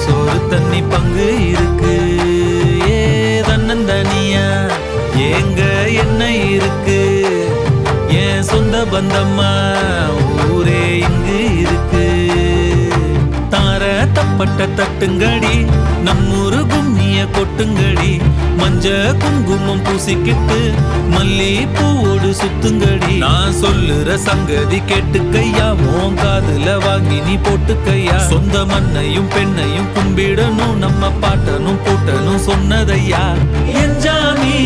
சோறு தண்ணி பங்கு இருக்கு ஏ தன்னந்தனியா ஏங்க என்ன இருக்கு என் சொந்த பந்தம்மா ஊரே இங்கு இருக்கு தார தப்பட்ட தட்டுங்கடி நம்மூரு கும்மிய கொட்டுங்கடி மஞ்ச குங்குமம் பூசிக்கிட்டு மல்லி பூவோடு சுத்துங்கடி நான் சொல்லுற சங்கதி கேட்டுக்கையா உன் காதுல வாங்கி நீ போட்டுக்கையா சொந்த மண்ணையும் பெண்ணையும் கும்பிடணும் நம்ம பாட்டனும் கூட்டனும் சொன்னதையா என் ஜாமி